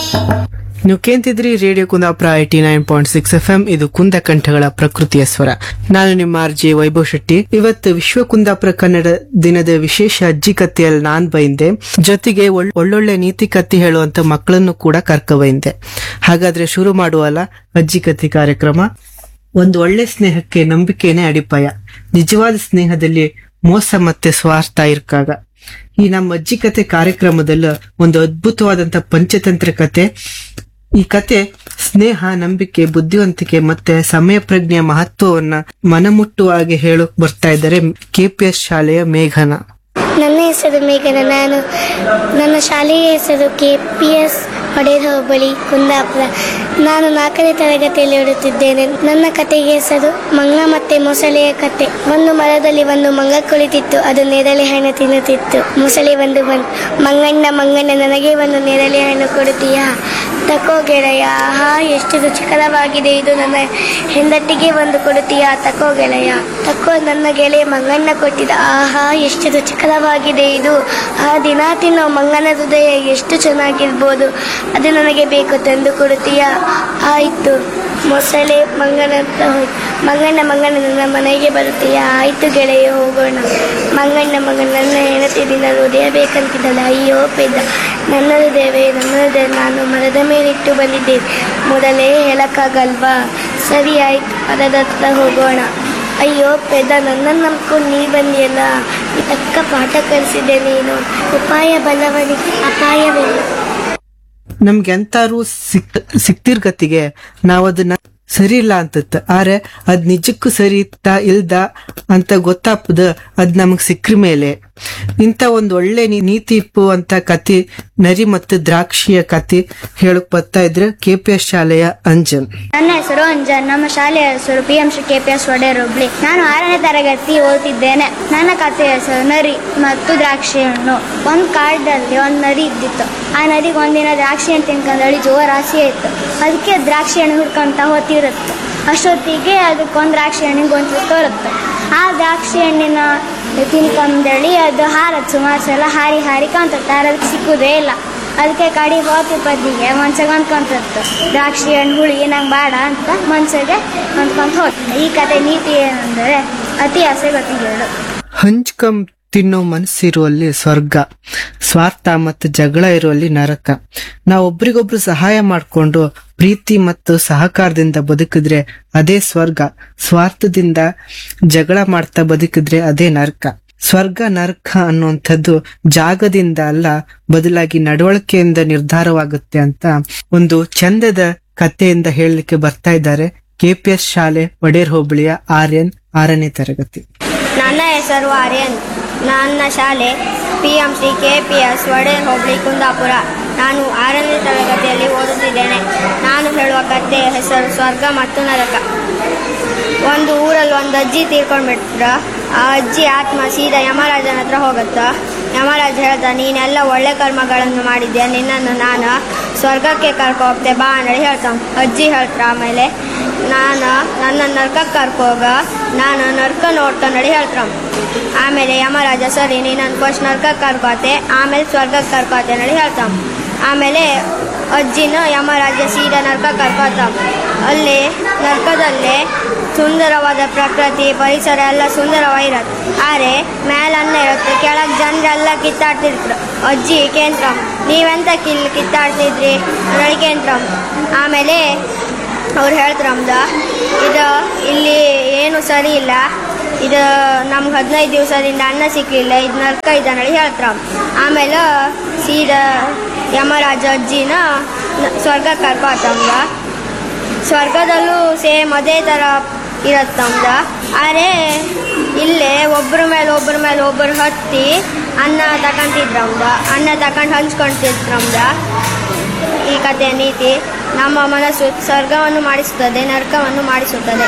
ನೀವು ಕೇಂತಿದ್ರಿ radio Kundapura eighty nine point six F M ಇದು ಕುಂದ ಕಂಠಗಳ ಪ್ರಕೃತಿಯ ಸ್ವರ ನಾನು ನಿಮ್ಮ ಆರ್ ಜೆ ವೈಭವ್ ಶೆಟ್ಟಿ ಇವತ್ತು ವಿಶ್ವ ಕುಂದಾಪುರ ಕನ್ನಡ ದಿನದ ವಿಶೇಷ ಅಜ್ಜಿ ಕಥೆಯಲ್ಲಿ ನಾನ್ ಬೈಂದೆ ಜೊತೆಗೆ ಒಳ್- ಒಳ್ಳೊಳ್ಳೆ ನೀತಿ ಕಥೆ ಹೇಳುವಂತ ಮಕ್ಕಳನ್ನು ಕೂಡ ಕರ್ಕ ಬೈಂದೆ ಹಾಗಾದ್ರೆ ಶುರು ಮಾಡುವಲ್ಲ ಅಜ್ಜಿ ಕಥೆ ಕಾರ್ಯಕ್ರಮ ಒಂದು ಒಳ್ಳೆ ಸ್ನೇಹಕ್ಕೆ ನಂಬಿಕೆನೇ ಅಡಿಪಾಯ ನಿಜವಾದ ಸ್ನೇಹದಲ್ಲಿ ಮೋಸ ಮತ್ತೆ ಸ್ವಾರ್ಥ ಇರ್ಕಾಗ ಈ ನಮ್ಮ ಅಜ್ಜಿ ಕತೆ ಕಾರ್ಯಕ್ರಮದಲ್ಲಿ ಒಂದು ಅದ್ಭುತವಾದಂತ ಪಂಚತಂತ್ರ ಕತೆ ಈ ಕತೆ ಸ್ನೇಹ ನಂಬಿಕೆ ಬುದ್ಧಿವಂತಿಕೆ ಮತ್ತೆ ಸಮಯ ಪ್ರಜ್ಞೆಯ ಮಹತ್ವವನ್ನ ಮನಮುಟ್ಟುವ ಹಾಗೆ ಹೇಳೋಕ್ ಬರ್ತಾ ಇದ್ದಾರೆ ಕೆಪಿಎಸ್ ಶಾಲೆಯ ಮೇಘನ ನನ್ನ ಹೆಸರು ಮೇಘನ ನಾನು ನನ್ನ ಶಾಲೆಯ ಹೆಸರು ಕೆ ಪಿ ಎಸ್ ಒಡೆದ ಹೋಬಳಿ ಕುಂದಾಪುರ ನಾನು ನಾಲ್ಕನೇ ತರಗತಿಯಲ್ಲಿ ಓಡುತ್ತಿದ್ದೇನೆ ನನ್ನ ಕತೆಗೆ ಹೆಸರು ಮಂಗ ಮತ್ತೆ ಮೊಸಳೆಯ ಕತೆ ಒಂದು ಮರದಲ್ಲಿ ಒಂದು ಮಂಗ ಕುಳಿತಿತ್ತು ಅದು ನೇರಳೆ ಹಣ್ಣು ತಿನ್ನುತ್ತಿತ್ತು ಮೊಸಳೆ ಒಂದು ಬಂದು ಮಂಗಣ್ಣ ಮಂಗಣ್ಣ ನನಗೆ ಒಂದು ನೇರಳೆ ಹಣ್ಣು ಕೊಡುತ್ತೀಯಾ ತಕೋ ಗೆಳೆಯ ಆಹಾ ಎಷ್ಟು ರುಚಿಕರವಾಗಿದೆ ಇದು ನನ್ನ ಹೆಂಡತಿಗೆ ಒಂದು ಕೊಡುತ್ತೀಯಾ ತಕೋ ಗೆಳೆಯ ತಕೋ ನನ್ನ ಗೆಳೆಯ ಮಂಗಣ್ಣ ಕೊಟ್ಟಿದ ಆಹಾ ಎಷ್ಟು ರುಚಿಕರವಾಗಿದೆ ಇದು ಆ ದಿನ ತಿನ್ನೋ ಮಂಗನ ಹೃದಯ ಎಷ್ಟು ಚೆನ್ನಾಗಿರ್ಬೋದು ಅದು ನನಗೆ ಬೇಕು ತಂದು ಕೊಡುತ್ತೀಯಾ ಆಯ್ತು ಮೊಸಳೆ ಮಂಗನ ಹತ್ರ ಹೋಯ್ತು ಮಂಗಣ್ಣ ಮಂಗಣ್ಣ ನನ್ನ ಮನೆಗೆ ಬರುತ್ತೀಯಾ ಆಯ್ತು ಗೆಳೆಯ ಹೋಗೋಣ ಮಂಗಣ್ಣ ಮಗನ ನನ್ನ ಹೆಂಡತಿ ದಿನ ಹೃದಯ ಬೇಕಂತಿದ್ದಲ್ಲ ಅಯ್ಯೋ ಪೆದ್ದ ನನ್ನ ಹೃದಯವೇ ನನ್ನ ಹೃದಯ ನಾನು ಮರದ ಮೇಲಿಟ್ಟು ಬಂದಿದ್ದೇನೆ ಮೊದಲೇ ಹೇಳಕ್ಕಾಗಲ್ವಾ ಸರಿ ಆಯ್ತು ಮರದ ಹತ್ರ ಹೋಗೋಣ ಅಯ್ಯೋ ಪೆದ ನನ್ನನ್ನು ನಂಬ್ಕೊಂಡು ನೀ ಬಂದಿಯಲ್ಲ ಈ ತಕ್ಕ ಪಾಠ ಕಲಿಸಿದೆ ನೀನು ಉಪಾಯ ಬಲವನಿಗೆ ಅಪಾಯವಿಲ್ಲ ನಮ್ಗೆ ಎಂತಾರು ಸಿಕ್ ಸಿಕ್ತಿರ್ಗತಿಗೆ ನಾವ್ ಅದನ್ನ ಸರಿ ಇಲ್ಲ ಅಂತತ್ತ ಆದ್ರೆ ಅದ್ ನಿಜಕ್ಕೂ ಸರಿ ಇತ್ತ ಇಲ್ದ ಅಂತ ಗೊತ್ತಾಪದ ಅದ್ ನಮಗ್ ಸಿಕ್ಕ್ರ ಮೇಲೆ ಇಂತ ಒಂದ್ ಒಳ್ಳೆ ನೀ- ನೀತಿ ಇಪ್ಪುವಂತ ಕತೆ ನರಿ ಮತ್ತು ದ್ರಾಕ್ಷಿಯ ಕತೆ ಹೇಳಕ್ ಬರ್ತಾ ಇದ್ರೆ ಕೆಪಿಎಸ್ ಶಾಲೆಯ ಅಂಜನ್ ನನ್ನ ಹೆಸರು ಅಂಜನ್ ನಮ್ಮ ಶಾಲೆಯ ಹೆಸರು P M Shri K P S Odeyar Hubli ನಾನು ಆರನೇ ತರಗತಿ ಓದ್ತಿದ್ದೇನೆ ನನ್ನ ಕಥೆಯ ಹೆಸರು ನರಿ ಮತ್ತು ದ್ರಾಕ್ಷಿ ಹಣ್ಣು ಒಂದು ಕಾಡಲ್ಲಿ ಒಂದು ನರಿ ಇದ್ದಿತ್ತು ಆ ನರಿಗೆ ಒಂದಿನ ದ್ರಾಕ್ಷಿ ಹಣ್ಣು ತಿನ್ಕೊಂಡು ಅಳಿ ಜೋರ ಆಸೆ ಇತ್ತು ಅದಕ್ಕೆ ದ್ರಾಕ್ಷಿ ಹಣ್ಣು ಹುಡ್ಕೊಂತ ಹೋಗ್ತಿರುತ್ತೆ ಅಷ್ಟೊತ್ತಿಗೆ ಅದಕ್ಕೊಂದು ದ್ರಾಕ್ಷಿ ಹಣ್ಣಿಗೆ ಗೊಂಚಲು ತೋರುತ್ತೆ ಆ ದ್ರಾಕ್ಷಿ ಹಣ್ಣಿನ ತಿನ್ಕೊಂಡಳಿ ಅದು ಹಾರತ್ ಸುಮಾರು ಸಲ ಹಾರಿ ಹಾರಿ ಕಾಣ್ತತ್ತೆ ಆದ್ರೆ ಅದಕ್ಕೆ ಸಿಕ್ಕುದೇ ಇಲ್ಲ ಅದಕ್ಕೆ ಕಡಿ ಹೋತಿ ಪದ್ದಿಗೆ ಮನ್ಸಿಗೆ ಹೊಂದ್ಕೊಂತಿತ್ತು ದ್ರಾಕ್ಷಿ ಹಣ್ಣು ಹುಳಿ ನಂಗೆ ಬೇಡ ಅಂತ ಮನ್ಸಿಗೆ ಹೊಂದ್ಕೊಂತ ಹೋತ್ ಈ ಕತೆ ನೀತಿ ಏನಂದರೆ ಅತಿ ಆಸೆ ಗೊತ್ತಿಗೆಳು ಹಂಚ್ಕಂ ತಿನ್ನೋ ಮನಸ್ಸಿರುವಲ್ಲಿ ಸ್ವರ್ಗ ಸ್ವಾರ್ಥ ಮತ್ತು ಜಗಳ ಇರುವಲ್ಲಿ ನರಕ ನಾವು ಒಬ್ರಿಗೊಬ್ರು ಸಹಾಯ ಮಾಡ್ಕೊಂಡು ಪ್ರೀತಿ ಮತ್ತು ಸಹಕಾರದಿಂದ ಬದುಕಿದ್ರೆ ಅದೇ ಸ್ವರ್ಗ ಸ್ವಾರ್ಥದಿಂದ ಜಗಳ ಮಾಡ್ತಾ ಬದುಕಿದ್ರೆ ಅದೇ ನರಕ ಸ್ವರ್ಗ ನರಕ ಅನ್ನುವಂಥದ್ದು ಜಾಗದಿಂದ ಅಲ್ಲ ಬದಲಾಗಿ ನಡವಳಿಕೆಯಿಂದ ನಿರ್ಧಾರವಾಗುತ್ತೆ ಅಂತ ಒಂದು ಚಂದದ ಕಥೆಯಿಂದ ಹೇಳಲಿಕ್ಕೆ ಬರ್ತಾ ಇದ್ದಾರೆ ಕೆಪಿಎಸ್ ಶಾಲೆ ಒಡೇರ್ ಹೋಬಳಿಯ ಆರ್ಯನ್ ಆರನೇ ತರಗತಿ ನನ್ನ ಹೆಸರು ಆರ್ಯನ್ ನನ್ನ ಶಾಲೆ P M C K P S ವಡೆ ಹೋಬಳಿ ಕುಂದಾಪುರ ನಾನು ಆರನೇ ತರಗತಿಯಲ್ಲಿ ಓದುತ್ತಿದ್ದೇನೆ ನಾನು ಹೇಳುವ ಕಥೆಯ ಹೆಸರು ಸ್ವರ್ಗ ಮತ್ತು ನರಕ ಒಂದು ಊರಲ್ಲಿ ಒಂದು ಅಜ್ಜಿ ತೀರ್ಕೊಂಡ್ಬಿಟ್ರ ಆ ಅಜ್ಜಿ ಆತ್ಮ ಸೀದಾ ಯಮರಾಜನ ಹತ್ರ ಹೋಗುತ್ತ ಯಮರಾಜ ಹೇಳ್ದ ನೀನೆಲ್ಲ ಒಳ್ಳೆ ಕರ್ಮಗಳನ್ನು ಮಾಡಿದ್ಯಾ ನಿನ್ನನ್ನು ನಾನು ಸ್ವರ್ಗಕ್ಕೆ ಕರ್ಕೊ ಹೋಗ್ತೆ ಬಾ ಅಂತೇಳಿ ಹೇಳ್ತಾನೆ ಅಜ್ಜಿ ಹೇಳ್ತಾರ ಆಮೇಲೆ ನಾನು ನನ್ನ ನರ್ಕಕ್ಕೆ ಕರ್ಕೋಗ ನಾನು ನರ್ಕ ನೋಡ್ಕೊಂಡೇಳಿ ಹೇಳ್ತಾರ ಆಮೇಲೆ ಯಮರಾಜ ಸರಿ ನೀನು ಫಸ್ಟ್ ನರ್ಕಕ್ಕೆ ಕರ್ಕೋತೆ ಆಮೇಲೆ ಸ್ವರ್ಗಕ್ಕೆ ಕರ್ಕೋತೆ ಅಂತೇಳಿ ಹೇಳ್ತಾನ ಆಮೇಲೆ ಅಜ್ಜಿನ ಯಮರಾಜ ಸೀದಾ ನರ್ಕ ಕರ್ಕೋತ ಅಲ್ಲಿ ನರ್ಕದಲ್ಲಿ ಸುಂದರವಾದ ಪ್ರಕೃತಿ ಪರಿಸರ ಎಲ್ಲ ಸುಂದರವಾಗಿರತ್ತೆ ಆದರೆ ಮೇಲನ್ನ ಇರುತ್ತೆ ಕೆಳಗೆ ಜನರೆಲ್ಲ ಕಿತ್ತಾಡ್ತಿರ್ತಾರೆ ಅಜ್ಜಿ ಕೇಂದ್ರ ನೀವೆಂತ ಕಿಲ್ ಕಿತ್ತಾಡ್ತಿದ್ರಿ ನೋಡಿ ಕೇಂದ್ರ ಆಮೇಲೆ ಅವ್ರು ಹೇಳ್ತಾರಮ್ದ ಇದು ಇಲ್ಲಿ ಏನು ಸರಿ ಇಲ್ಲ ಇದು ನಮ್ಗೆ ಹದಿನೈದು ದಿವಸದಿಂದ ಅನ್ನ ಸಿಕ್ಕಲಿಲ್ಲ ಇದು ನರ್ಕ ಇದೆ ಹೇಳಿ ಹೇಳ್ತಾರ ಆಮೇಲೆ ಸೀದಾ ಯಮರಾಜ ಅಜ್ಜಿನ ನ- ಸ್ವರ್ಗಕ್ಕೆ ಕರ್ಕೋತಮ್ದ ಸ್ವರ್ಗದಲ್ಲೂ ಸೇಮ್ ಅದೇ ಥರ ಇರತ್ತಮ್ದ ಆದರೆ ಇಲ್ಲೇ ಒಬ್ಬರ ಮೇಲೆ ಒಬ್ಬರ ಮೇಲೆ ಒಬ್ಬರು ಹತ್ತಿ ಅನ್ನ ತಗೊಂತಿದ್ರಮ್ದ ಅನ್ನ ತಗೊಂಡು ಹಂಚ್ಕೊಳ್ತಿದ್ರಮ್ದ ಈ ಕಥೆಯ ನೀತಿ ನಮ್ಮ ಮನಸ್ಸು ಸ್ವರ್ಗವನ್ನು ಮಾಡಿಸುತ್ತದೆ ನರಕವನ್ನು ಮಾಡಿಸುತ್ತದೆ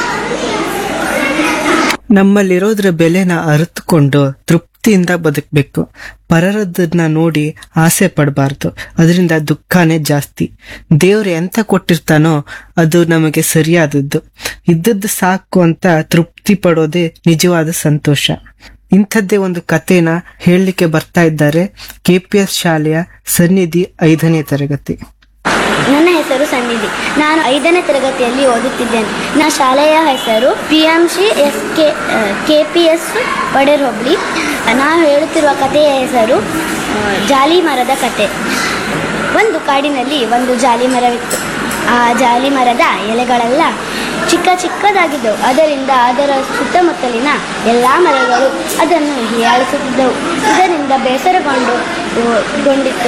ನಮ್ಮಲ್ಲಿರೋದ್ರ ಬೆಲೆನ ಅರಿತುಕೊಂಡು ತೃಪ್ತಿಯಿಂದ ಬದುಕಬೇಕು ಪರರದನ್ನ ನೋಡಿ ಆಸೆ ಪಡಬಾರ್ದು ಅದರಿಂದ ದುಃಖನೇ ಜಾಸ್ತಿ ದೇವ್ರು ಎಂತ ಕೊಟ್ಟಿರ್ತಾನೋ ಅದು ನಮಗೆ ಸರಿಯಾದದ್ದು ಇದ್ದದ್ದು ಸಾಕು ಅಂತ ತೃಪ್ತಿ ಪಡೋದೇ ನಿಜವಾದ ಸಂತೋಷ ಇಂಥದ್ದೇ ಒಂದು ಕಥೆನ ಹೇಳಲಿಕ್ಕೆ ಬರ್ತಾ ಇದ್ದಾರೆ ಕೆಪಿಎಸ್ ಶಾಲೆಯ ಸನ್ನಿಧಿ ಐದನೇ ತರಗತಿ ನನ್ನ ಹೆಸರು ಸನ್ನಿಧಿ ನಾನು ಐದನೇ ತರಗತಿಯಲ್ಲಿ ಓದುತ್ತಿದ್ದೇನೆ ನನ್ನ ಶಾಲೆಯ ಹೆಸರು P M C S K K P S ಪಡೇರ್ ಹೋಬಳಿ ನಾನು ಹೇಳುತ್ತಿರುವ ಕಥೆಯ ಹೆಸರು ಆ, ಜಾಲಿ ಮರದ ಕತೆ ಒಂದು ಕಾಡಿನಲ್ಲಿ ಒಂದು ಜಾಲಿ ಮರವಿತ್ತು ಆ ಜಾಲಿ ಮರದ ಎಲೆಗಳೆಲ್ಲ ಚಿಕ್ಕ ಚಿಕ್ಕದಾಗಿದ್ದವು ಅದರಿಂದ ಅದರ ಸುತ್ತಮುತ್ತಲಿನ ಎಲ್ಲ ಮರಗಳು ಅದನ್ನು ಹೀಯಾಳಿಸುತ್ತಿದ್ದವು ಇದರಿಂದ ಬೇಸರಗೊಂಡು ಗೊಂಡಿತ್ತು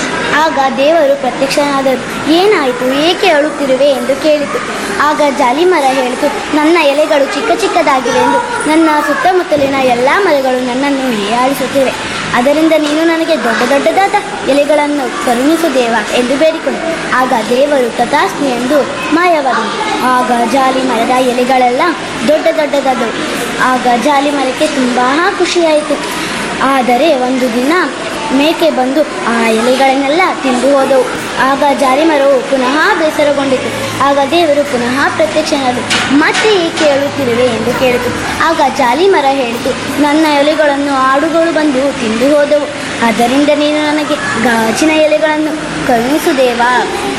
ಆಗ ದೇವರು ಪ್ರತ್ಯಕ್ಷನಾದರು ಏನಾಯಿತು ಏಕೆ ಅಳುತ್ತಿರುವೆ ಎಂದು ಕೇಳಿತು ಆಗ ಜಾಲಿ ಮರ ಹೇಳಿತು ನನ್ನ ಎಲೆಗಳು ಚಿಕ್ಕ ಚಿಕ್ಕದಾಗಿವೆ ಎಂದು ನನ್ನ ಸುತ್ತಮುತ್ತಲಿನ ಎಲ್ಲ ಮರಗಳು ನನ್ನನ್ನು ಹೀಯಾಳಿಸುತ್ತಿವೆ ಅದರಿಂದ ನೀನು ನನಗೆ ದೊಡ್ಡ ದೊಡ್ಡದಾದ ಎಲೆಗಳನ್ನು ಕರುಣಿಸು ದೇವ ಎಂದು ಬೇಡಿಕೊಂಡೆ ಆಗ ದೇವರು ತಥಾಸ್ತು ಎಂದು ಮಾಯವಾದನು ಆಗ ಜಾಲಿ ಮರದ ಎಲೆಗಳೆಲ್ಲ ದೊಡ್ಡ ದೊಡ್ಡದಾದವು ಆಗ ಜಾಲಿ ಮರಕ್ಕೆ ತುಂಬ ಖುಷಿಯಾಯಿತು ಆದರೆ ಒಂದು ದಿನ ಮೇಕೆ ಬಂದು ಆ ಎಲೆಗಳನ್ನೆಲ್ಲ ತಿಂದು ಹೋದವು ಆಗ ಜಾಲಿ ಮರವು ಪುನಃ ಬೇಸರಗೊಂಡಿತು ಆಗ ದೇವರು ಪುನಃ ಪ್ರತ್ಯಕ್ಷನಾದರು ಮತ್ತೆ ಏಕೆ ಹೇಳುತ್ತಿರುವೆ ಎಂದು ಕೇಳಿತು ಆಗ ಜಾಲಿ ಮರ ಹೇಳಿತು ನನ್ನ ಎಲೆಗಳನ್ನು ಆಡುಗಳು ಬಂದು ತಿಂದು ಹೋದವು ಅದರಿಂದ ನೀನು ನನಗೆ ಗಾಜಿನ ಎಲೆಗಳನ್ನು ಕರುಣಿಸು ದೇವಾ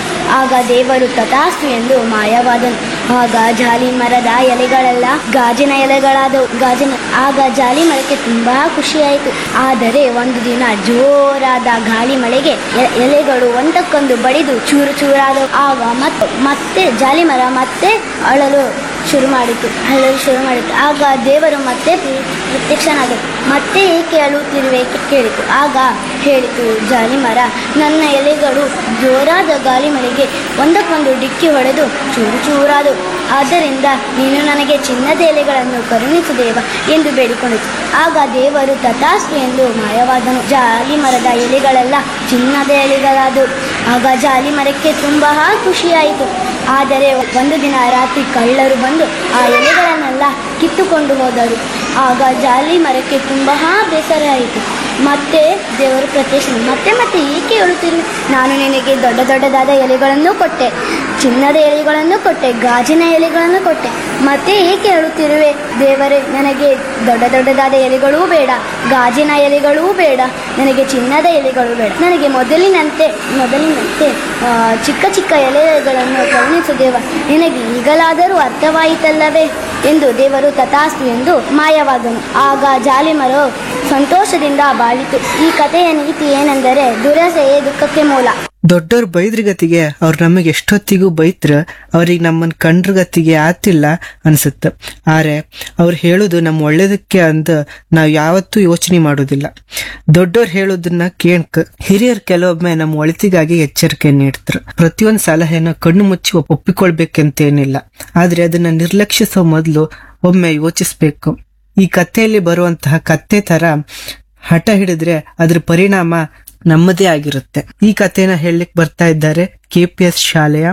ಆಗ ದೇವರು ತಥಾಸ್ತು ಎಂದು ಮಾಯವಾದನು ಆಗ ಜಾಲಿ ಮರದ ಎಲೆಗಳೆಲ್ಲ ಗಾಜಿನ ಎಲೆಗಳಾದವು ಗಾಜಿನ ಆಗ ಜಾಲಿ ಮರಕ್ಕೆ ತುಂಬಾ ಖುಷಿಯಾಯಿತು ಆದರೆ ಒಂದು ದಿನ ಜೋರಾದ ಗಾಳಿ ಮಳೆಗೆ ಎ- ಎಲೆಗಳು ಒಂದಕ್ಕೊಂದು ಬಡಿದು ಚೂರು ಚೂರಾದವು ಆಗ ಮತ್ತೆ ಮತ್ತೆ ಜಾಲಿ ಮರ ಮತ್ತೆ ಅಳಲು ಶುರು ಮಾಡಿತು ಅಳಲು ಶುರು ಮಾಡಿತು ಆಗ ದೇವರು ಮತ್ತೆ ಪ್ರ- ಪ್ರತ್ಯಕ್ಷನಾದರು ಮತ್ತೆ ಏಕೆ ಅಳುತ್ತಿರುವೆ ಕೇಳಿತು ಆಗ ಹೇಳಿತು ಜಾಲಿ ಮರ ನನ್ನ ಎಲೆಗಳು ಜೋರಾದ ಗಾಳಿ ಮಳೆಗೆ ಒಂದಕ್ಕೊಂದು ಡಿಕ್ಕಿ ಹೊಡೆದು ಚೂರು ಚೂರಾದವು ಆದ್ದರಿಂದ ನೀನು ನನಗೆ ಚಿನ್ನದ ಎಲೆಗಳನ್ನು ಕರುಣಿಸು ದೇವ ಎಂದು ಬೇಡಿಕೊಂಡಿತು ಆಗ ದೇವರು ತಥಾಸ್ತು ಎಂದು ಮಾಯವಾದನು ಜಾಲಿ ಮರದ ಎಲೆಗಳೆಲ್ಲ ಚಿನ್ನದ ಎಲೆಗಳಾದವು ಆಗ ಜಾಲಿ ಮರಕ್ಕೆ ತುಂಬಾ ಖುಷಿಯಾಯಿತು ಆದರೆ ಒಂದು ದಿನ ರಾತ್ರಿ ಕಳ್ಳರು ಬಂದು ಆ ಎಲೆಗಳನ್ನೆಲ್ಲ ಕಿತ್ತುಕೊಂಡು ಹೋದರು ಆಗ ಜಾಲಿ ಮರಕ್ಕೆ ತುಂಬಾ ಬೇಸರ ಆಯಿತು ಮತ್ತೆ ದೇವರು ಪ್ರತ್ಯಕ್ಷ ಮತ್ತೆ ಮತ್ತೆ ಏಕೆ ಹೇಳುತ್ತೀರಿ ನಾನು ನಿನಗೆ ದೊಡ್ಡ ದೊಡ್ಡದಾದ ಎಲೆಗಳನ್ನು ಕೊಟ್ಟೆ ಚಿನ್ನದ ಎಲೆಗಳನ್ನು ಕೊಟ್ಟೆ ಗಾಜಿನ ಎಲೆಗಳನ್ನು ಕೊಟ್ಟೆ ಮತ್ತೆ ಏಕೆ ಹೇಳುತ್ತಿರುವೆ ದೇವರೇ ನನಗೆ ದೊಡ್ಡ ದೊಡ್ಡದಾದ ಎಲೆಗಳೂ ಬೇಡ ಗಾಜಿನ ಎಲೆಗಳೂ ಬೇಡ ನನಗೆ ಚಿನ್ನದ ಎಲೆಗಳು ಬೇಡ ನನಗೆ ಮೊದಲಿನಂತೆ ಮೊದಲಿನಂತೆ ಆ, ಚಿಕ್ಕ ಚಿಕ್ಕ ಎಲೆಗಳನ್ನು ಕರುಣಿಸು ದೇವ ನಿನಗೆ ಈಗಲಾದರೂ ಅರ್ಥವಾಯಿತಲ್ಲವೇ ಎಂದು ದೇವರು ತಥಾಸ್ತು ಎಂದು ಮಾಯವಾದನು ಆಗ ಜಾಲಿಮರು ಸಂತೋಷದಿಂದ ಬಾಳಿತು ಈ ಕಥೆಯ ನೀತಿ ಏನೆಂದರೆ ದುರಾಸೆಯೇ ದುಃಖಕ್ಕೆ ಮೂಲ ದೊಡ್ಡವ್ರ ಬೈದ್ರಗತಿಗೆ ಅವ್ರು ನಮಗೆ ಎಷ್ಟೊತ್ತಿಗೂ ಬೈತ್ರ ಅವ್ರಿಗೆ ನಮ್ಮನ್ ಕಂಡ್ರಗತಿಗೆ ಆತಿಲ್ಲ ಅನ್ಸುತ್ತೆ ಆದ್ರೆ ಅವ್ರು ಹೇಳೋದು ನಮ್ಮ ಒಳ್ಳೇದಕ್ಕೆ ಅಂತ ನಾವು ಯಾವತ್ತೂ ಯೋಚನೆ ಮಾಡೋದಿಲ್ಲ ದೊಡ್ಡವ್ರು ಹೇಳೋದನ್ನ ಕೇಳ್ಕ ಹಿರಿಯರ್ ಕೆಲವೊಮ್ಮೆ ನಮ್ಮ ಒಳಿತಿಗಾಗಿ ಎಚ್ಚರಿಕೆ ನೀಡ್ತಾರೆ ಪ್ರತಿಯೊಂದು ಸಲಹೆನ ಕಣ್ಣು ಮುಚ್ಚಿ ಒಪ್ಪಿಕೊಳ್ಬೇಕಂತೇನಿಲ್ಲ ಆದ್ರೆ ಅದನ್ನ ನಿರ್ಲಕ್ಷಿಸೋ ಮೊದಲು ಒಮ್ಮೆ ಯೋಚಿಸ್ಬೇಕು ಈ ಕಥೆಯಲ್ಲಿ ಬರುವಂತಹ ಕತ್ತೆ ತರ ಹಠ ಹಿಡಿದ್ರೆ ಅದ್ರ ಪರಿಣಾಮ ನಮ್ಮದೇ ಆಗಿರುತ್ತೆ ಈ ಕಥೆನ ಹೇಳಲಿಕ್ಕೆ ಬರ್ತಾ ಇದ್ದಾರೆ ಕೆಪಿಎಸ್ ಶಾಲೆಯ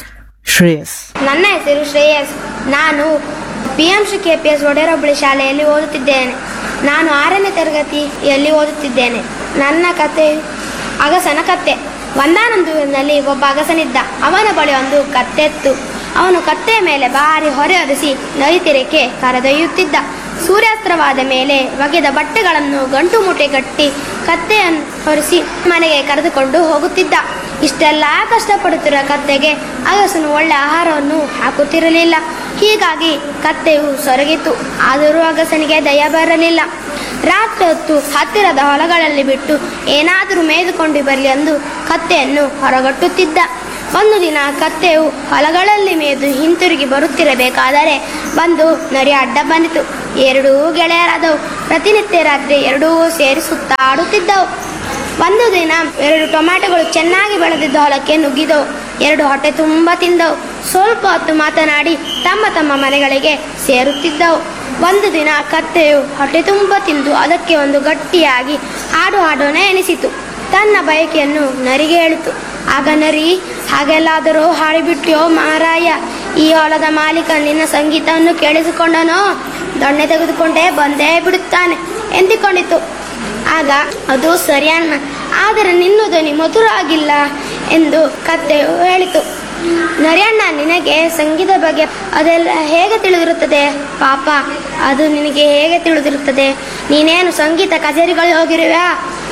ಶ್ರೇಯಸ್ ನನ್ನ ಹೆಸರು ಶ್ರೇಯಸ್ ನಾನು P M Shri K P S ಒಡೆರೊಬ್ಬಳಿ ಶಾಲೆಯಲ್ಲಿ ಓದುತ್ತಿದ್ದೇನೆ ನಾನು ಆರನೇ ತರಗತಿಯಲ್ಲಿ ಓದುತ್ತಿದ್ದೇನೆ ನನ್ನ ಕತೆ ಅಗಸನ ಕತ್ತೆ ಒಂದಾನೊಂದಿನಲ್ಲಿ ಒಬ್ಬ ಅಗಸನಿದ್ದ ಅವನ ಬಳಿ ಒಂದು ಕತ್ತೆತ್ತು ಅವನು ಕತ್ತೆಯ ಮೇಲೆ ಭಾರಿ ಹೊರೆ ಹೊರಿಸಿ ನದಿ ತೀರಕ್ಕೆ ಕರೆದೊಯ್ಯುತ್ತಿದ್ದ ಸೂರ್ಯಾಸ್ತ್ರವಾದ ಮೇಲೆ ಒಗೆದ ಬಟ್ಟೆಗಳನ್ನು ಗಂಟು ಮೂಟೆ ಕಟ್ಟಿ ಕತ್ತೆಯನ್ನು ಹೊರಿಸಿ ಮನೆಗೆ ಕರೆದುಕೊಂಡು ಹೋಗುತ್ತಿದ್ದ ಇಷ್ಟೆಲ್ಲ ಕಷ್ಟಪಡುತ್ತಿರುವ ಕತ್ತೆಗೆ ಅಗಸನು ಒಳ್ಳೆ ಆಹಾರವನ್ನು ಹಾಕುತ್ತಿರಲಿಲ್ಲ ಹೀಗಾಗಿ ಕತ್ತೆಯು ಸೊರಗಿತು ಆದರೂ ಅಗಸನಿಗೆ ದಯ ಬರಲಿಲ್ಲ ರಾತ್ರಿ ಹೊತ್ತು ಹತ್ತಿರದ ಹೊಲಗಳಲ್ಲಿ ಬಿಟ್ಟು ಏನಾದರೂ ಮೇದುಕೊಂಡು ಬರಲಿ ಎಂದು ಕತ್ತೆಯನ್ನು ಹೊರಗಟ್ಟುತ್ತಿದ್ದ ಒಂದು ದಿನ ಕತ್ತೆಯು ಹೊಲಗಳಲ್ಲಿ ಮೇದು ಹಿಂತಿರುಗಿ ಬರುತ್ತಿರಬೇಕಾದರೆ ಬಂದು ನರಿ ಅಡ್ಡ ಬಂದಿತು ಎರಡೂ ಗೆಳೆಯರಾದವು ಪ್ರತಿನಿತ್ಯ ರಾತ್ರಿ ಎರಡೂ ಸೇರಿ ಸುತ್ತಾಡುತ್ತಿದ್ದವು ಒಂದು ದಿನ ಎರಡು ಟೊಮ್ಯಾಟೊಗಳು ಚೆನ್ನಾಗಿ ಬೆಳೆದಿದ್ದ ಹೊಲಕ್ಕೆ ನುಗ್ಗಿದವು ಎರಡು ಹೊಟ್ಟೆ ತುಂಬ ತಿಂದವು ಸ್ವಲ್ಪ ಹೊತ್ತು ಮಾತನಾಡಿ ತಮ್ಮ ತಮ್ಮ ಮನೆಗಳಿಗೆ ಸೇರುತ್ತಿದ್ದವು ಒಂದು ದಿನ ಕತ್ತೆಯು ಹೊಟ್ಟೆ ತುಂಬ ತಿಂದು ಅದಕ್ಕೆ ಒಂದು ಗಟ್ಟಿಯಾಗಿ ಹಾಡು ಹಾಡೋಣ ಎನಿಸಿತು ತನ್ನ ಬಯಕೆಯನ್ನು ನರಿಗೆ ಹೇಳಿತು ಆಗ ನರಿ ಹಾಗೆಲ್ಲಾದರೂ ಹಾಡಿಬಿಟ್ಯೋ ಮಾರಾಯ ಈ ಹೊಲದ ಮಾಲೀಕ ನಿನ್ನ ಸಂಗೀತವನ್ನು ಕೇಳಿಸಿಕೊಂಡನೋ ದೊಣ್ಣೆ ತೆಗೆದುಕೊಂಡೇ ಬಂದೇ ಬಿಡುತ್ತಾನೆ ಎಂದುಕೊಂಡಿತು ಆಗ ಅದು ಸರಿ ಅಣ್ಣ ಆದರೆ ನಿನ್ನ ಧ್ವನಿ ಮಧುರ ಆಗಿಲ್ಲ ಎಂದು ಕತ್ತೆಯು ಹೇಳಿತು ನರಿಯಣ್ಣ ನಿನಗೆ ಸಂಗೀತ ಬಗ್ಗೆ ಅದೆಲ್ಲ ಹೇಗೆ ತಿಳಿದಿರುತ್ತದೆ ಪಾಪ ಅದು ನಿನಗೆ ಹೇಗೆ ತಿಳಿದಿರುತ್ತದೆ ನೀನೇನು ಸಂಗೀತ ಕಚೇರಿಗಳಿಗೆ ಹೋಗಿರುವ್ಯಾ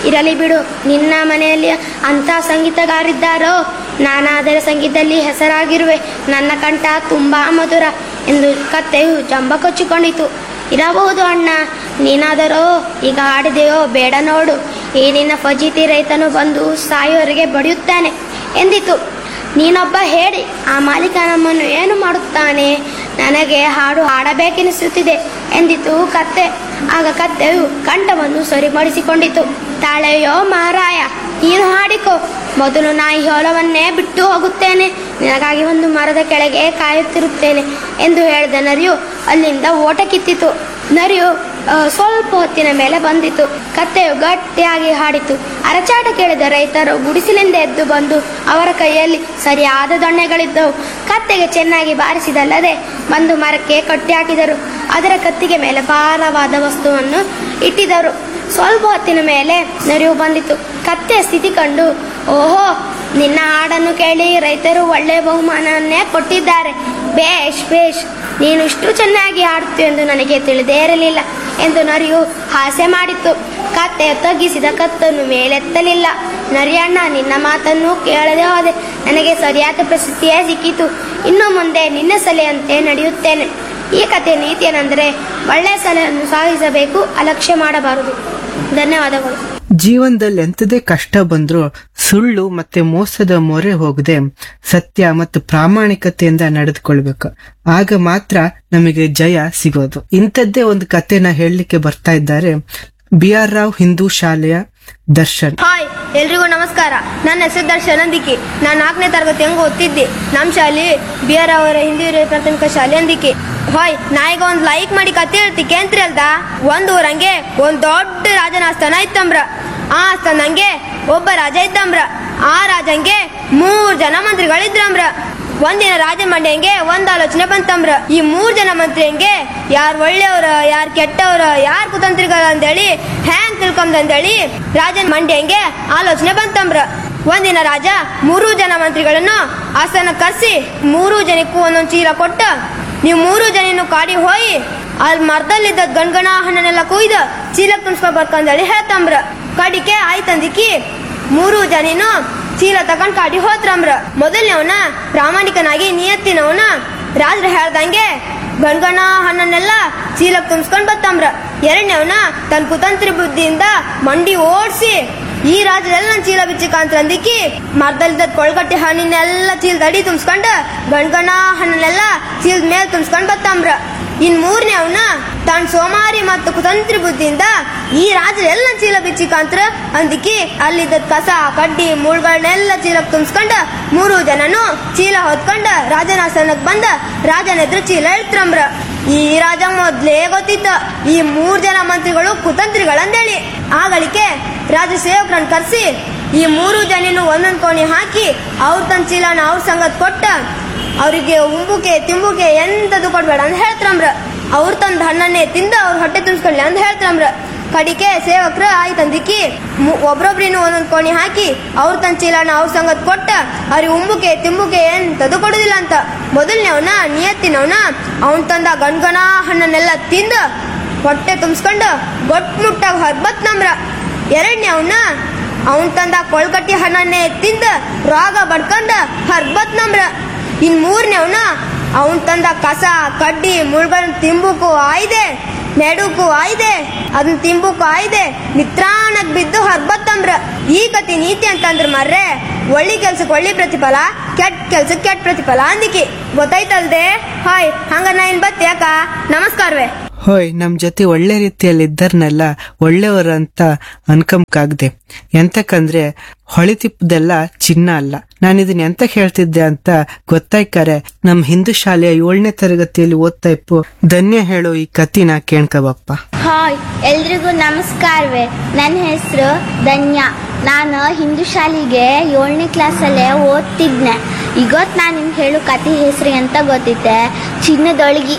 ಇರಲಿ ಬಿಡು ನಿನ್ನ ಮನೆಯಲ್ಲಿ ಅಂಥ ಸಂಗೀತಗಾರಿದ್ದಾರೋ ನಾನಾದರ ಸಂಗೀತದಲ್ಲಿ ಹೆಸರಾಗಿರುವೆ ನನ್ನ ಕಂಠ ತುಂಬಾ ಮಧುರ ಎಂದು ಕತ್ತೆಯು ಜಂಬ ಕೊಚ್ಚಿಕೊಂಡಿತು ಇರಬಹುದು ಅಣ್ಣ ನೀನಾದರೋ ಈಗ ಹಾಡಿದೆಯೋ ಬೇಡ ನೋಡು ಈ ನಿನ್ನ ಫಜೀತಿ ರೈತನು ಬಂದು ಸಾಯುವವರೆಗೆ ಬಡಿಯುತ್ತಾನೆ ಎಂದಿತು ನೀನೊಬ್ಬ ಹೇಳಿ ಆ ಮಾಲೀಕ ನಮ್ಮನ್ನು ಏನು ಮಾಡುತ್ತಾನೆ ನನಗೆ ಹಾಡು ಹಾಡಬೇಕೆನಿಸುತ್ತಿದೆ ಎಂದಿತು ಕತ್ತೆ ಆಗ ಕತ್ತೆಯು ಕಂಠವನ್ನು ಸರಿಪಡಿಸಿಕೊಂಡಿತು ತಾಳೆಯೋ ಮಾರಾಯ ನೀನು ಹಾಡಿಕೋ ಮೊದಲು ನಾಯಿ ಹೊಲವನ್ನೇ ಬಿಟ್ಟು ಹೋಗುತ್ತೇನೆ ನಿನಗಾಗಿ ಒಂದು ಮರದ ಕೆಳಗೆ ಕಾಯುತ್ತಿರುತ್ತೇನೆ ಎಂದು ಹೇಳಿದ ನರಿಯು ಅಲ್ಲಿಂದ ಓಟ ಕಿತ್ತಿತು ನರಿಯು ಆ, ಸ್ವಲ್ಪ ಹೊತ್ತಿನ ಮೇಲೆ ಬಂದಿತು ಕತ್ತೆಯು ಗಟ್ಟಿಯಾಗಿ ಹಾಡಿತು ಅರಚಾಟ ಕೇಳಿದ ರೈತರು ಗುಡಿಸಲಿಂದ ಎದ್ದು ಬಂದು ಅವರ ಕೈಯಲ್ಲಿ ಸರಿಯಾದ ದೊಣ್ಣೆಗಳಿದ್ದವು ಕತ್ತೆಗೆ ಚೆನ್ನಾಗಿ ಬಾರಿಸಿದಲ್ಲದೆ ಬಂದು ಮರಕ್ಕೆ ಕಟ್ಟಿ ಹಾಕಿದರು ಅದರ ಕತ್ತಿಗೆ ಮೇಲೆ ಭಾರವಾದ ವಸ್ತುವನ್ನು ಇಟ್ಟಿದ್ದರು ಸ್ವಲ್ಪ ಹೊತ್ತಿನ ಮೇಲೆ ನರಿಯು ಬಂದಿತು ಕತ್ತೆಯ ಸ್ಥಿತಿ ಕಂಡು ಓಹೋ ನಿನ್ನ ಹಾಡನ್ನು ಕೇಳಿ ರೈತರು ಒಳ್ಳೆಯ ಬಹುಮಾನವನ್ನೇ ಕೊಟ್ಟಿದ್ದಾರೆ ಬೇಷ್ ಬೇಷ್ ನೀನು ಇಷ್ಟು ಚೆನ್ನಾಗಿ ಹಾಡುತ್ತೀ ಎಂದು ನನಗೆ ತಿಳಿದೇ ಇರಲಿಲ್ಲ ಎಂದು ನರಿಯು ಹಾಸ್ಯ ಮಾಡಿತು ಕತ್ತೆ ತಗ್ಗಿಸಿದ ಕತ್ತನ್ನು ಮೇಲೆತ್ತಲಿಲ್ಲ ನರಿಯಣ್ಣ ನಿನ್ನ ಮಾತನ್ನು ಕೇಳದೆ ಹೋದೆ ನನಗೆ ಸರಿಯಾದ ಪ್ರಸಿದ್ಧಿಯೇ ಸಿಕ್ಕಿತು ಇನ್ನು ಮುಂದೆ ನಿನ್ನ ಸಲಹೆಯಂತೆ ನಡೆಯುತ್ತೇನೆ ಈ ಕಥೆಯ ನೀತಿ ಏನೆಂದರೆ ಒಳ್ಳೆಯ ಸಲಹೆಯನ್ನು ಸಾಗಿಸಬೇಕು ಅಲಕ್ಷ್ಯ ಮಾಡಬಾರದು ಧನ್ಯವಾದಗಳು ಜೀವನದಲ್ಲಿ ಎಂಥದೇ ಕಷ್ಟ ಬಂದ್ರೂ ಸುಳ್ಳು ಮತ್ತೆ ಮೋಸದ ಮೊರೆ ಹೋಗದೆ ಸತ್ಯ ಮತ್ತು ಪ್ರಾಮಾಣಿಕತೆಯಿಂದ ನಡೆದುಕೊಳ್ಬೇಕು ಆಗ ಮಾತ್ರ ನಮಗೆ ಜಯ ಸಿಗೋದು ಇಂಥದ್ದೇ ಒಂದು ಕಥೆನ ಹೇಳಲಿಕ್ಕೆ ಬರ್ತಾ ಇದ್ದಾರೆ ಬಿ ಆರ್ ರಾವ್ ಹಿಂದೂ ಶಾಲೆಯ ದರ್ಶನ್ ಹಾಯ್ ಎಲ್ರಿಗೂ ನಮಸ್ಕಾರ ನನ್ನ ಹೆಸರು ದರ್ಶನ್ ಅಂದಿಕೆ ನಾನು ನಾಲ್ಕನೇ ತರಗತಿ ಹೆಂಗ್ ಓದ್ತಿದ್ದೆ ನಮ್ಮ ಶಾಲೆ ಬಿ ಆರ್ ಅವರ ಹಿಂದಿ ಹಿರಿಯ ಪ್ರಾಥಮಿಕ ಶಾಲೆ ಅಂದಿಕೆ ಹಾಯ್ ನಾ ಈಗ ಒಂದ್ ಲೈಕ್ ಮಾಡಿ ಕತೆ ಹೇಳ್ತಿ ಕೇಂತ್ರಿ ಅಲ್ದ ಒಂದ್ ಊರಂಗೆ ಒಂದ್ ದೊಡ್ಡ ರಾಜನ ಆಸ್ಥಾನ ಇತ್ತಂಬ್ರ ಆ ಆಸ್ಥಾನಂಗೆ ಒಬ್ಬ ರಾಜ ಇದ್ದಂಬ್ರ ಆ ರಾಜಂಗೆ ಮೂರ್ ಜನ ಮಂತ್ರಿಗಳಿದ್ರಂಬ್ರ ಒಂದಿನ ರಾಜ ಮಂಡ್ಯಂಗೆ ಒಂದ್ ಆಲೋಚನೆ ಬಂತಂಬ್ರ ಈ ಮೂರ್ ಜನ ಮಂತ್ರಿಯಂಗೆ ಯಾರ್ ಒಳ್ಳೆಯವ್ರ ಯಾರ್ ಕೆಟ್ಟವ್ರ ಯಾರ್ ಕುತಂತ್ರಿಗಳ ಅಂತೇಳಿ ಹ್ಯಾಂಗ್ ತಿಳ್ಕೊಂಡ್ ಅಂತೇಳಿ ರಾಜನ್ ಮಂಡ್ಯಂಗೆ ಆಲೋಚನೆ ಬಂತಂಬ್ರ ಒಂದಿನ ರಾಜ ಮೂರು ಜನ ಮಂತ್ರಿಗಳನ್ನು ಆಸ್ಥಾನ ಕರ್ಸಿ ಮೂರು ಜನಕ್ಕೂ ಒಂದೊಂದ್ ಚೀಲ ಕೊಟ್ಟ ನೀವು ಮೂರು ಜನನು ಕಾಡಿ ಹೋಗಿ ಅಲ್ಲಿ ಮರದಲ್ಲಿದ್ದ ಗಣಗಣ ಹಣ್ಣನ್ನೆಲ್ಲ ಕುಯ್ದು ಚೀಲಕ್ ತುಂಬಿಸ್ಕೊಂಡ್ ಬರ್ಕಂದೇಳಿ ಹೇಳ್ತಂಬ್ರ ಕಡಿಕೆ ಆಯ್ತಂದಿಕ್ಕಿ ಮೂರು ಜನಿನು ಚೀಲ ತಕೊಂಡ್ ಕಾಡಿ ಹೋತ್ರಮ್ರ ಮೊದಲನೇವನ ಪ್ರಾಮಾಣಿಕನಾಗಿ ನಿಯತ್ತಿನವನ ರಾಜ್ರ ಹೇಳ್ದಂಗೆ ಗಣಗಣ ಹಣ್ಣನ್ನೆಲ್ಲ ಚೀಲಕ್ ತುಂಬಿಸ್ಕೊಂಡ್ ಬತ್ತಂಬ್ರ ಎರಡನೇವನ ತನ್ನ ಕುತಂತ್ರಿ ಬುದ್ಧಿಯಿಂದ ಮಂಡಿ ಓಡ್ಸಿ ಈ ರಾಜ್ಯದಲ್ಲಿ ನನ್ ಚೀಲ ಬಿಚ್ಚಿಕಾಂತ್ರ ಅಂದಿಕ್ಕಿ ಮರದಲ್ಲಿದ್ದ ಕೊಳ್ಗಟ್ಟಿ ಹಣ್ಣಿನೆಲ್ಲ ಚೀಲ ದಡಿ ತುಂಬಿಸ್ಕೊಂಡ್ ಗಣಗಣ ಹಣ್ಣನ್ನೆಲ್ಲ ಚೀಲದ ಮೇಲೆ ತುಂಬಿಸ್ಕೊಂಡ್ ಬತ್ತಂಬ್ರ ಇನ್ ಮೂರನೇ ಅವನ ತಾನ್ ಸೋಮಾರಿ ಮತ್ತು ಕುತಂತ್ರಿ ಬುದ್ಧಿಯಿಂದ ಈ ರಾಜ ಎಲ್ಲ ಚೀಲ ಬಿಚ್ಚಿಕಾಂತ್ರ ಅಂದಿಕ್ಕಿ ಅಲ್ಲಿದ್ದ ಕಸ ಕಡ್ಡಿ ಮುಳ್ಗಳನ್ನೆಲ್ಲ ಚೀಲಕ್ ತುಂಬಿಸ್ಕೊಂಡ ಮೂರು ಜನನು ಚೀಲ ಹೊತ್ಕೊಂಡ ರಾಜನ ಆಸನಕ್ ಬಂದ ರಾಜನ ಎದುರು ಚೀಲ ಇಳ್ತ್ರಂಬ್ರ ಈ ರಾಜ ಮೊದ್ಲೇ ಗೊತ್ತಿದ್ದ ಈ ಮೂರ್ ಜನ ಮಂತ್ರಿಗಳು ಕುತಂತ್ರಿಗಳಂದೇಳಿ ಆಗಳಿಕೆ ರಾಜ ಸೇವಕರನ್ನ ಕರ್ಸಿ ಈ ಮೂರು ಜನಿನು ಒಂದೊಂದ್ ಕೋಣಿ ಹಾಕಿ ಅವ್ರ ತನ್ನ ಚೀಲನ ಅವ್ರ ಸಂಗತ್ ಕೊಟ್ಟ ಅವರಿಗೆ ಉಂಬುಕೆ ತಿಂಬುಕೆ ಎಂತದು ಕೊಡ್ಬೇಡ ಅಂತ ಹೇಳ್ತಾರಂಬ್ರ ಅವ್ರ ತಂದ ಹಣ್ಣನ್ನೇ ತಿಂದ ಅವ್ರ ಹೊಟ್ಟೆ ತುಂಬಿಸ್ಕೊಳ್ಳಿ ಅಂತ ಹೇಳ್ತಾರಂಬ್ರ ಕಡಿಕೆ ಸೇವಕ್ರ ಆಯ್ತಂದಿಕ್ಕಿ ಒಬ್ರೊಬ್ರಿನು ಒಂದೊಂದ್ ಕೋಣಿ ಹಾಕಿ ಅವ್ರ ತನ್ನ ಚೀಲನ ಅವ್ರ ಸಂಗತ್ ಕೊಟ್ಟ ಅವ್ರಿಗೆ ಉಂಬುಕೆ ತಿಂಬುಕೆ ಎಂತದು ಕೊಡುದಿಲ್ಲ ಅಂತ ಮೊದಲನೇವನ ನಿಯತ್ತಿನವನ ಅವನ್ ತಂದ ಗಣ್ಗಣ ಹಣ್ಣನ್ನೆಲ್ಲ ತಿಂದ ಹೊಟ್ಟೆ ತುಂಬಿಸ್ಕೊಂಡು ಗೊಟ್ ಮುಟ್ಟಾಗ ಹರ್ಬತ್ ನಮ್ರ ಎರಡನೇ ಅವನ ಅವನ್ ತಂದ ಕೊಳ್ಕಟ್ಟಿ ಹಣ್ಣನ್ನೇ ತಿಂದ ರೋಗ ಬಡ್ಕೊಂಡ ಹರ್ಬತ್ ನಮ್ರ ಇನ್ ಮೂರನೇ ಅವನ ಅವನ್ ತಂದ ಕಸ ಕಡ್ಡಿ ಮುಳ್ಗಳನ್ನ ತಿಂಬುಕು ಆಯ್ದೆ ನೆಡುಕು ಆಯ್ದೆ ಅದನ್ನ ತಿಂಬುಕು ಆಯ್ದೆ ನಿತ್ರಾಣಕ್ ಬಿದ್ದು ಹರ್ಬತ್ತಂಬ್ರ ಈ ಕತಿ ನೀತಿ ಅಂತಂದ್ರ ಮರ್ರೆ ಒಳ್ಳಿ ಕೆಲ್ಸಕ್ಕೆ ಒಳ್ಳಿ ಪ್ರತಿಫಲ ಕೆಟ್ಟ ಕೆಲ್ಸಕ್ಕೆ ಕೆಟ್ಟ ಪ್ರತಿಫಲ ಅಂದಿಕಿ ಗೊತ್ತಾಯ್ತಲ್ದೆ ಹಾಯ್ ಹಂಗ ನಾ ಇನ್ ಬತ್ತಿ ಯಾಕ ನಮಸ್ಕಾರವೇ ಹೋಯ್ ನಮ್ ಜೊತೆ ಒಳ್ಳೆ ರೀತಿಯಲ್ಲಿ ಇದ್ದರ್ನೆಲ್ಲ ಒಳ್ಳೆಯವರಂತ ಅನ್ಕಂಕಾಗ್ದೆ ಎಂತಕಂದ್ರೆ ಹೊಳಿತಿಪ್ಪದೆಲ್ಲ ಚಿನ್ನ ಅಲ್ಲ ನಾನು ಇದನ್ನ ಎಂತ ಹೇಳ್ತಿದ್ದೆ ಅಂತ ಗೊತ್ತಾಯ್ಕಾರೆ ನಮ್ ಹಿಂದೂ ಶಾಲೆಯ ಏಳನೇ ತರಗತಿಯಲ್ಲಿ ಓದ್ತಾ ಇಪ್ಪು ಧನ್ಯ ಹೇಳೋ ಈ ಕತಿನ ಕೇಳ್ಕಬಪ್ಪ ಹಾಯ್ ಎಲ್ರಿಗೂ ನಮಸ್ಕಾರವೇ ನನ್ನ ಹೆಸರು ಧನ್ಯ ನಾನು ಹಿಂದೂ ಶಾಲೆಗೆ ಏಳನೇ ಕ್ಲಾಸಲ್ಲೇ ಓದ್ತಿದ್ನೆ ಇವತ್ತು ನಾನು ನಿಮ್ಗೆ ಹೇಳೋ ಕತೆ ಹೆಸರು ಅಂತ ಗೊತ್ತಿತ್ತೆ ಚಿನ್ನದೊಳಗಿ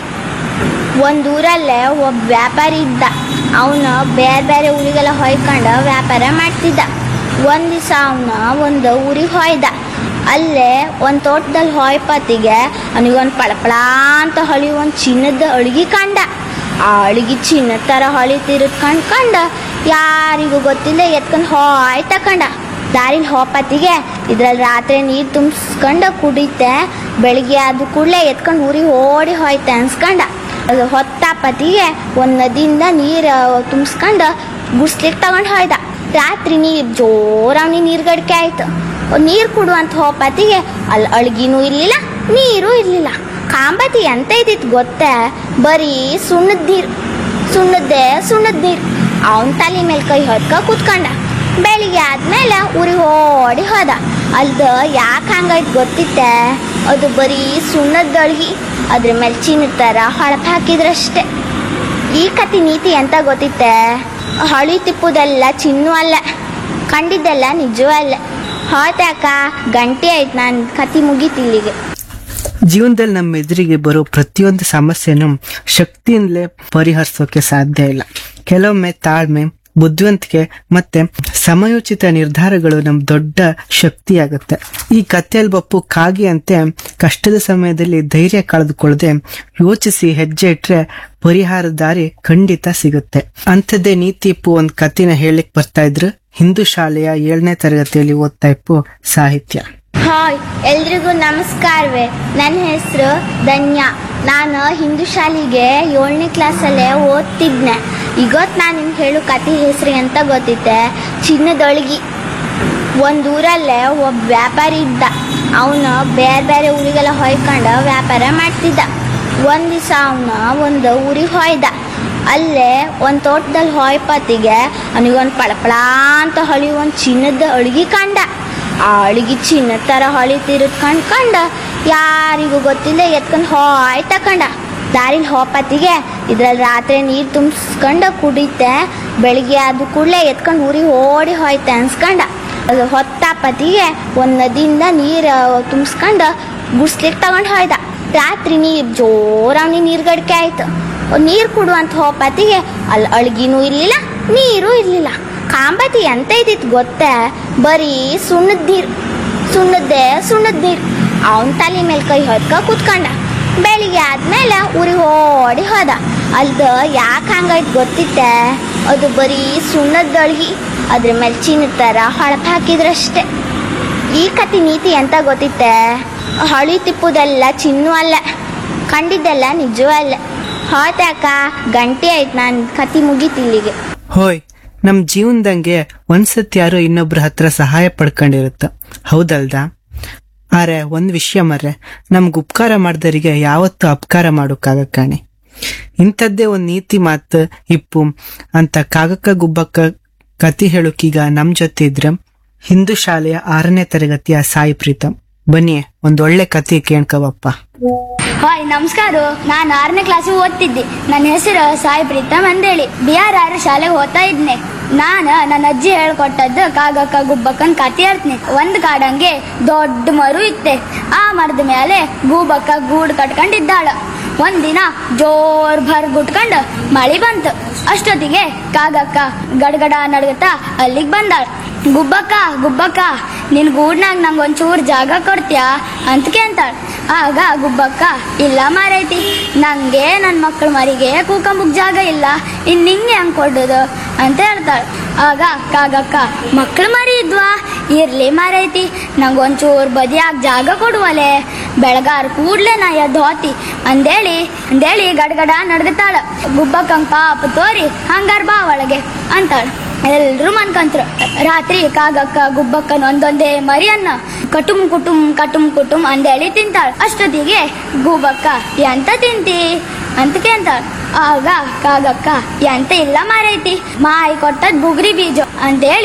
ಒಂದು ಊರಲ್ಲೇ ಒಬ್ಬ ವ್ಯಾಪಾರಿ ಇದ್ದ ಅವನು ಬೇರೆ ಬೇರೆ ಊರಿಗೆಲ್ಲ ಹೊಯ್ಕೊಂಡು ವ್ಯಾಪಾರ ಮಾಡ್ತಿದ್ದ ಒಂದು ದಿವಸ ಅವನು ಒಂದು ಊರಿಗೆ ಹೊಯ್ದ ಅಲ್ಲೇ ಒಂದು ತೋಟದಲ್ಲಿ ಹೊಯ್ಪತ್ತಿಗೆ ಅವನಿಗೊಂದು ಪಳಪಳ ಅಂತ ಹೊಳಿ ಒಂದು ಚಿನ್ನದ ಅಳ್ಗಿ ಕಂಡ ಆ ಅಳ್ಗಿ ಚಿನ್ನದ ಥರ ಹೊಳಿತಿರೋದು ಕಂಡ್ಕಂಡ ಯಾರಿಗೂ ಗೊತ್ತಿಲ್ಲ ಎತ್ಕೊಂಡು ಹಾಯ್ ತಕೊಂಡ ದಾರಿಲಿ ಹೋಪತ್ತಿಗೆ ಇದ್ರಲ್ಲಿ ರಾತ್ರಿ ನೀರು ತುಂಬಿಸ್ಕೊಂಡು ಕುಡಿತೆ ಬೆಳಿಗ್ಗೆ ಆದ ಕೂಡಲೇ ಎತ್ಕೊಂಡು ಊರಿಗೆ ಓಡಿ ಹೋಯ್ತೆ ಅನ್ಸ್ಕೊಂಡ ಅದು ಹೊತ್ತಾಪತ್ತಿಗೆ ಒಂದು ನದಿಯಿಂದ ನೀರು ತುಂಬಿಸ್ಕೊಂಡು ಗುಡ್ಸ್ಲಿಕ್ಕೆ ತಗೊಂಡು ಹೋಯ್ದ ರಾತ್ರಿ ನೀರು ಜೋರಾಗಿ ನೀರು ಗಡಿಕೆ ಆಯ್ತು ನೀರು ಕುಡು ಅಂತ ಹೋಪತ್ತಿಗೆ ಅಲ್ಲಿ ಅಳ್ಗಿನೂ ಇರ್ಲಿಲ್ಲ ನೀರು ಇರ್ಲಿಲ್ಲ ಕಾಂಬತಿ ಎಂತ ಇದ್ದಿತ್ತು ಗೊತ್ತೇ ಬರೀ ಸುಣ್ಣದ ನೀರು ಸುಣ್ಣದ್ದೇ ಸುಣ್ಣದ ನೀರು ಅವನ ತಲೆ ಮೇಲೆ ಕೈ ಹೊತ್ಕ ಕೂತ್ಕೊಂಡ ಬೆಳಿಗ್ಗೆ ಆದ್ಮೇಲೆ ಊರಿಗೆ ಓಡಿ ಹೋದ ಅಲ್ದ ಯಾಕೆ ಹಂಗಾಯ್ತು ಗೊತ್ತಿತ್ತೆ ಅದು ಬರೀ ಸುಣ್ಣದ ದಳ್ಗಿ ಅದ್ರ ಮೇಲೆ ಚಿನ್ನದ ಥರ ಹೊಳಪು ಹಾಕಿದ್ರಷ್ಟೇ ಈ ಕತೆ ನೀತಿ ಅಂತ ಗೊತ್ತಿತ್ತೆ ಹಳಿ ತಿಪ್ಪುದೆಲ್ಲ ಚಿನ್ನು ಅಲ್ಲ ಕಂಡಿದ್ದೆಲ್ಲ ನಿಜವೂ ಅಲ್ಲ ಹೋತಾಕ ಗಂಟೆ ಆಯ್ತು ನಾನು ಕತೆ ಮುಗೀತು ಇಲ್ಲಿಗೆ ಜೀವನದಲ್ಲಿ ನಮ್ಮ ಎದುರಿಗೆ ಬರೋ ಪ್ರತಿಯೊಂದು ಸಮಸ್ಯೆನೂ ಶಕ್ತಿಯಿಂದಲೇ ಪರಿಹರಿಸೋಕೆ ಸಾಧ್ಯ ಇಲ್ಲ ಕೆಲವೊಮ್ಮೆ ತಾಳ್ಮೆ ಬುದ್ಧಿವಂತಿಕೆ ಮತ್ತೆ ಸಮಯೋಚಿತ ನಿರ್ಧಾರಗಳು ನಮ್ ದೊಡ್ಡ ಶಕ್ತಿಯಾಗುತ್ತೆ ಈ ಕಥೆಯಲ್ಲಿ ಬಪ್ಪು ಕಾಗಿ ಅಂತೆ ಕಷ್ಟದ ಸಮಯದಲ್ಲಿ ಧೈರ್ಯ ಕಳೆದುಕೊಳ್ಳದೆ ಯೋಚಿಸಿ ಹೆಜ್ಜೆ ಇಟ್ರೆ ಪರಿಹಾರ ದಾರಿ ಖಂಡಿತ ಸಿಗುತ್ತೆ ಅಂಥದ್ದೇ ನೀತಿ ಇಪ್ಪು ಒಂದ್ ಕಥೆನ ಹೇಳಿಕ್ ಬರ್ತಾ ಇದ್ರು ಹಿಂದೂ ಶಾಲೆಯ ಏಳನೇ ತರಗತಿಯಲ್ಲಿ ಓದ್ತಾ ಇಪ್ಪು ಸಾಹಿತ್ಯ ಹಾಯ್ ಎಲ್ರಿಗೂ ನಮಸ್ಕಾರವೇ ನನ್ನ ಹೆಸರು ಧನ್ಯ ನಾನು ಹಿಂದೂ ಶಾಲೆಗೆ ಏಳನೇ ಕ್ಲಾಸಲ್ಲೇ ಓದ್ತಿದ್ನೆ ಇವತ್ತು ನಾನು ನಿಮ್ಗೆ ಹೇಳು ಕತೆ ಹೆಸರು ಅಂತ ಗೊತ್ತಿತ್ತೆ ಚಿನ್ನದೊಳಗಿ ಒಂದು ಊರಲ್ಲೇ ಒಬ್ಬ ವ್ಯಾಪಾರಿ ಇದ್ದ ಅವನು ಬೇರೆ ಬೇರೆ ಊರಿಗೆಲ್ಲ ಹೊಯ್ಕೊಂಡು ವ್ಯಾಪಾರ ಮಾಡ್ತಿದ್ದ ಒಂದು ದಿವಸ ಅವನು ಒಂದು ಊರಿಗೆ ಹೊಯ್ದ ಅಲ್ಲೇ ಒಂದು ತೋಟದಲ್ಲಿ ಹೊಯ್ಪತ್ತಿಗೆ ಅವನಿಗೊಂದು ಪಳಪಳ ಅಂತ ಹೊಳಿ ಒಂದು ಚಿನ್ನದ ಅಳ್ಗಿ ಕಂಡ ಆ ಅಳಿಗೆ ಚಿನ್ನದ ಥರ ಹೊಳಿತಿರೋದು ಕಂಡ್ಕಂಡ ಯಾರಿಗೂ ಗೊತ್ತಿಲ್ಲ ಎತ್ಕೊಂಡು ಹಾಯ್ ತಕೊಂಡ ದಾರಿಲಿ ಹೋಪತ್ತಿಗೆ ಇದ್ರಲ್ಲಿ ರಾತ್ರಿ ನೀರು ತುಂಬಿಸ್ಕೊಂಡು ಕುಡಿತೆ ಬೆಳಿಗ್ಗೆ ಆದ ಕೂಡಲೇ ಎತ್ಕೊಂಡು ಊರಿಗೆ ಓಡಿ ಹೋಯ್ತೆ ಅನ್ಸ್ಕೊಂಡ ಅದು ಹೊತ್ತಾಪತ್ತಿಗೆ ಒಂದು ನದಿಯಿಂದ ನೀರು ತುಂಬಿಸ್ಕೊಂಡು ಗುಡ್ಸ್ಲಿಕ್ಕೆ ತಗೊಂಡು ಹೋಯ್ದ ರಾತ್ರಿ ನೀರು ಜೋರಾಗಿ ನೀರು ಗಡಿಕೆ ಆಯ್ತು ನೀರು ಕುಡು ಅಂತ ಹೋಪತ್ತಿಗೆ ಅಲ್ಲಿ ಅಳ್ಗಿನೂ ಇರ್ಲಿಲ್ಲ ನೀರು ಇರ್ಲಿಲ್ಲ ಕಾಂಬತಿ ಎಂತ ಇದ್ದಿತ್ತು ಗೊತ್ತೇ ಬರೀ ಸುಣ್ಣದ ನೀರು ಸುಣ್ಣದ್ದೇ ಸುಣ್ಣದ ನೀರು ಅವನ ತಲೆ ಮೇಲೆ ಕೈ ಹೊತ್ಕ ಕೂತ್ಕೊಂಡ ಬೆಳಿಗ್ಗೆ ಆದ್ಮೇಲೆ ಊರಿಗೆ ಓಡಿ ಹೋದ ಅಲ್ದ ಯಾಕೆ ಹಂಗಾಯ್ತು ಗೊತ್ತಿತ್ತೆ ಅದು ಬರೀ ಸುಣ್ಣದ ದಳ್ಗಿ ಅದ್ರ ಮೇಲೆ ಚಿನ್ನದ ಥರ ಹೊಳಪು ಹಾಕಿದ್ರಷ್ಟೇ ಈ ಕತೆ ನೀತಿ ಅಂತ ಗೊತ್ತಿತ್ತೆ ಹಳಿ ತಿಪ್ಪುದೆಲ್ಲ ಚಿನ್ನು ಅಲ್ಲ ಕಂಡಿದ್ದೆಲ್ಲ ನಿಜವೂ ಅಲ್ಲ ಹೋತಾಕ ಗಂಟೆ ಆಯ್ತು ನಾನು ಕತೆ ಮುಗೀತು ಇಲ್ಲಿಗೆ ಹೋಯ್ ನಮ್ ಜೀವನದಂಗೆ ಒಂದ್ಸತಿ ಯಾರೋ ಇನ್ನೊಬ್ರ ಹತ್ರ ಸಹಾಯ ಪಡ್ಕೊಂಡಿರುತ್ತ ಹೌದಲ್ದಾ ಆರೆ ಒಂದ್ ವಿಷಯ ಮರ್ರೆ ನಮ್ಗ್ ಉಪಕಾರ ಮಾಡ್ದರಿಗೆ ಯಾವತ್ತೂ ಅಪಕಾರ ಮಾಡೋಕ್ಕಾಗ ಕಾಣಿ ಇಂಥದ್ದೇ ಒಂದ್ ನೀತಿ ಮಾತು ಇಪ್ಪು ಅಂತ ಕಾಗಕ್ಕ ಗುಬ್ಬಕ್ಕ ಕತಿ ಹೇಳೋಕೀಗ ನಮ್ ಜೊತೆ ಇದ್ರ ಹಿಂದೂ ಶಾಲೆಯ ಆರನೇ ತರಗತಿಯ ಸಾಯಿ ಪ್ರೀತಮ್ ಬನ್ನಿ ಒಂದ್ ಒಳ್ಳೆ ಕತಿ ಕೇಳ್ಕವಪ್ಪ ಹಾಯ್ ನಮಸ್ಕಾರ ನಾನು ಆರನೇ ಕ್ಲಾಸಿಗೆ ಓದ್ತಿದ್ದೆ ನನ್ನ ಹೆಸರು ಸಾಯಿ ಪ್ರೀತಮ್ ಅಂದೇಳಿ ಬಿ ಆರ್ ಆರ್ ಶಾಲೆಗೆ ಓದ್ತಾ ಇದ್ನೆ ನಾನು ನನ್ನ ಅಜ್ಜಿ ಹೇಳ್ಕೊಟ್ಟದ್ದು ಕಾಗಕ್ಕ ಗುಬ್ಬಕ್ಕನ್ ಕತೆ ಹೇಳ್ತೀನಿ ಒಂದ್ ಕಾಡಂಗೆ ದೊಡ್ಡ ಮರು ಇತ್ತೆ ಆ ಮರದ ಮೇಲೆ ಗೂಬಕ್ಕ ಗೂಡು ಕಟ್ಕೊಂಡಿದ್ದಾಳ ಒಂದಿನ ಜೋರ್ ಭರ್ ಗುಟ್ಕೊಂಡು ಮಳಿ ಬಂತು ಅಷ್ಟೊತ್ತಿಗೆ ಕಾಗಕ್ಕ ಗಡಗಡ ನಡ್ಗತಾ ಅಲ್ಲಿಗೆ ಬಂದಾಳ ಗುಬ್ಬಕ್ಕ ಗುಬ್ಬಕ್ಕ ನಿನ್ ಗೂಡ್ನಾಗ ನಂಗೆ ಒಂಚೂರು ಜಾಗ ಕೊಡ್ತೀಯಾ ಅಂತ ಕೇಳ್ತಾಳ ಆಗ ಗುಬ್ಬಕ್ಕ ಇಲ್ಲ ಮಾರೈತಿ ನಂಗೆ ನನ್ನ ಮಕ್ಕಳ ಮರಿಗೆ ಕೂಕಂಬಕ್ ಜಾಗ ಇಲ್ಲ ಇನ್ ನಿಂಗೆ ಹೆಂಗ್ ಕೊಡೋದು ಅಂತ ಹೇಳ್ತಾಳೆ ಆಗ ಕಾಗಕ್ಕ ಮಕ್ಕಳ ಮರಿ ಇದ್ವಾ ಇರ್ಲಿ ಮಾರೈತಿ ನಂಗೆ ಒಂಚೂರು ಬದಿಯಾಗ ಜಾಗ ಕೊಡುವಲೆ ಬೆಳಗಾರ ಕೂಡ್ಲೆ ನಾ ಎದ್ದು ಹೋತಿ ಅಂದೇಳಿ ಅಂದೇಳಿ ಗಡಗಡ ನಡ್ಗತಾಳ ಗುಬ್ಬಕ್ಕಂಗ್ ಪಾಪ ತೋರಿ ಹಂಗಾರ ಬಾ ಒಳಗೆ ಅಂತಾಳ ಎಲ್ರು ಮನ್ಕಂತ್ರು ರಾತ್ರಿ ಕಾಗಕ್ಕ ಗುಬ್ಬಕ್ಕನ ಒಂದೊಂದೇ ಮರಿಯನ್ನ ಕಟುಮ್ ಕುಟುಮ್ ಕಟುಮ್ ಕುಟುಮ್ ಅಂದೇಳಿ ತಿಂತಾಳ ಅಷ್ಟೊತ್ತಿಗೆ ಗೂಬಕ್ಕ ಎಂತ ತಿಂತಿ ಅಂತ ಕೇಳ್ತಾಳ ಆಗ ಕಾಗಕ್ಕ ಎಂತ ಇಲ್ಲ ಮಾರೈತಿ ಮಾಯಿ ಕೊಟ್ಟದ್ ಬುಗ್ರಿ ಬೀಜ ಅಂತೇಳಿ